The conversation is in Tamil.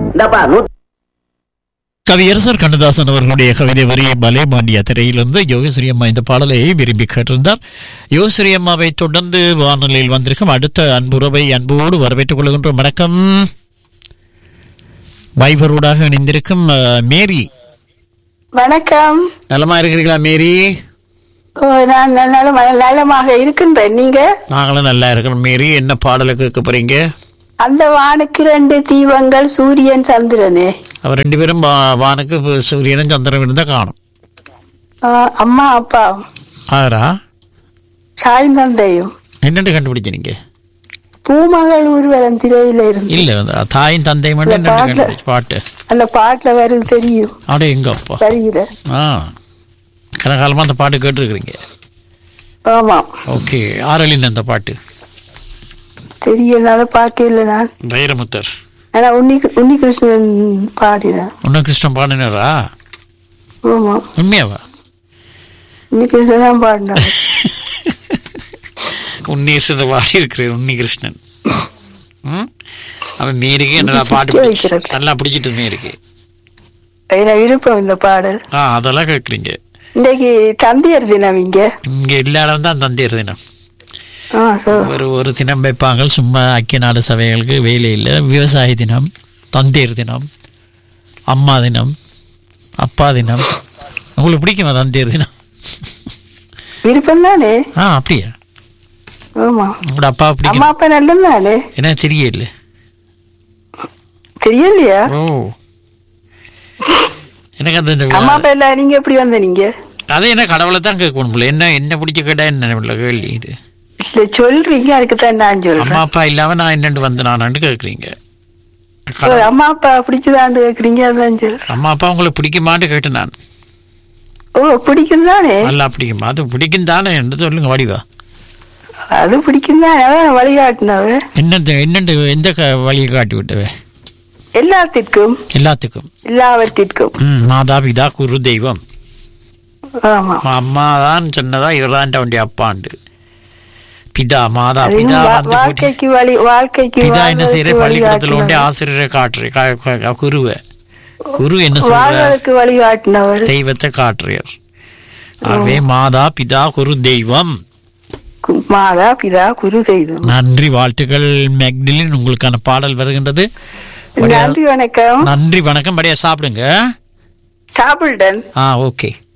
இந்தாப்பா நூத்தி கவியரசர் கண்ணதாசன் அவர்களுடைய கவிதை வரி பலே மாண்டிய திரையிலிருந்து யோகஸ்ரீ அம்மா இந்த பாடலை விரும்பி கேட்டிருந்தார் யோகஸ்ரீ அம்மாவை தொடர்ந்து வானொலியில் வந்திருக்கும் அடுத்த அன்புறவை அன்போடு வரவேற்றுக் கொள்கின்றோம் வணக்கம் வைபரோடாக இணைந்திருக்கும் அஹ், மேரி வணக்கம் நலமா இருக்கிறீங்களா மேரி ஓ, நான் நலம் நலமாக இருக்கின்றேன் நீங்க நாங்களும் நல்லா இருக்கிறோம் மேரி என்ன பாடலை கேட்க போறீங்க அந்த வானுக்கு ரெண்டு தீபங்கள் சூரியன் சந்திரனே அவர் ரெண்டு பேரும் வா- வானுக்கு இப்ப சூரியனும் சந்திரனும் இருந்தா காணும் ஆ, அம்மா அப்பா ஆறா சாய் தந்தையும் என்னென்னு கண்டுபிடிச்சீங்க பூமகள் ஊர்வலம் திரையில இருந்து இல்ல அந்த தாயும் தந்தையும் மட்டும் இல்ல, என்னென்னு பாட்டுல. கண்டுபிடிச்சு பாட்டு அந்த பாட்டுல வருது தெரியும் அப்படியே எங்க அப்பா வருகிற ஆ கனகாலமாக அந்த பாட்டு கேட்டிருக்கிறீங்க ஆமா ஓகே ஆரலின் அந்த பாட்டு தெரியும் அதை பார்க்கல நான் வைரமுத்தர் ஆனா உன்னி உன்னி கிருஷ்ணன் பாடினேன் உன்ன கிருஷ்ணன் பாடினாரா ஆமா உண்மையாவா உன்னி கிருஷ்ணன் தான் பாடினார் உன்னீஸ்வரன் பாடி இருக்கிறார் உன்னி கிருஷ்ணன் ம் அவன் மேருக்கு என்ன சிரிக்க பாட்டு பிடிச்சு வைக்கிறது. நல்லா பிடிச்சிட்டு மேருக்கு எனக்கு விருப்பம் இந்த பாடல் ஆ அதெல்லாம் கேட்குறீங்க இன்னைக்கு தந்தையர் தினம் இங்க இங்கே எல்லா இடம் தான் தந்தையர் தினம் ஆ சொல் ஒரு ஒரு தினம் வைப்பாங்க சும்மா ஐக்கிய நாடு சபைகளுக்கு வேலை இல்லை விவசாய தினம் தந்தையர் தினம் அம்மா தினம் அப்பா தினம் உங்களுக்கு பிடிக்குமா தந்தையர் தினம் விருப்பம் தானே ஆ அப்படியா ஆமா உங்களோட அப்பா அம்மா பிடிக்கும் அப்பா நல்லது தானே என்ன தெரியல தெரியலையா ஓ எனக்கு அந்த இந்த- அம்மா அப்பா இல்ல நீங்க எப்படி வந்த நீங்க அது என்ன கடவுளை தான் கேட்கணும் என்ன என்ன பிடிச்ச கேட்டா என்ன உள்ள கேள்வி இது இல்ல சொல்றீங்க அதுக்கு தான் நான் அம்மா சொல்றேன் அப்பா இல்லாம நான் என்னண்டு வந்து நானான்னு கேட்குறீங்க ஓ, அம்மா அப்பா பிடிச்சதான்னு கேக்குறீங்க அதான் சொல்றேன் அம்மா அப்பா உங்களுக்கு பிடிக்குமான்னு கேட்டேன் நான் ஓ பிடிக்கும் தானே நல்லா பிடிக்குமா அது பிடிக்கும் தானே என்று சொல்லுங்க வடிவா அது பிடிக்கும் தானே அதான் வழிகாட்டினவ என்னது என்னண்டு எந்த க- வழியை காட்டி விட்டவே எல்லாத்திற்கும் எல்லாத்துக்கும் எல்லாவற்றிற்கும் ம், மாதா பிதா குரு தெய்வம் ஆமா அம்மா தான் சொன்னதா இவர்தான் வேண்டிய அப்பாண்டு பிதா மாதா அது பிதா வா- வந்து கூட்டி- வாழ்க்கைக்கு வழி வாழ்க்கைக்கு பிதா என்ன செய்யற வாழ்வதற்கு பள்ளிக்கூடத்துல உண்டு வழிகாட்டினவர். ஆசிரியரை காட்டுற க- க- குருவை குரு என்ன சொல்ற வாழ்வதற்கு வழிகாட்டினவர் தெய்வத்தை காட்டுறார் ஆகவே மாதா பிதா குரு தெய்வம் கு- மாதா பிதா குரு தெய்வம் நன்றி வாழ்த்துக்கள் மெக்டிலின் உங்களுக்கான பாடல் வருகின்றது நன்றி வணக்கம் நன்றி வணக்கம் படியா சாப்பிடுங்க சாப்பிடுடன் ஆ ஓகே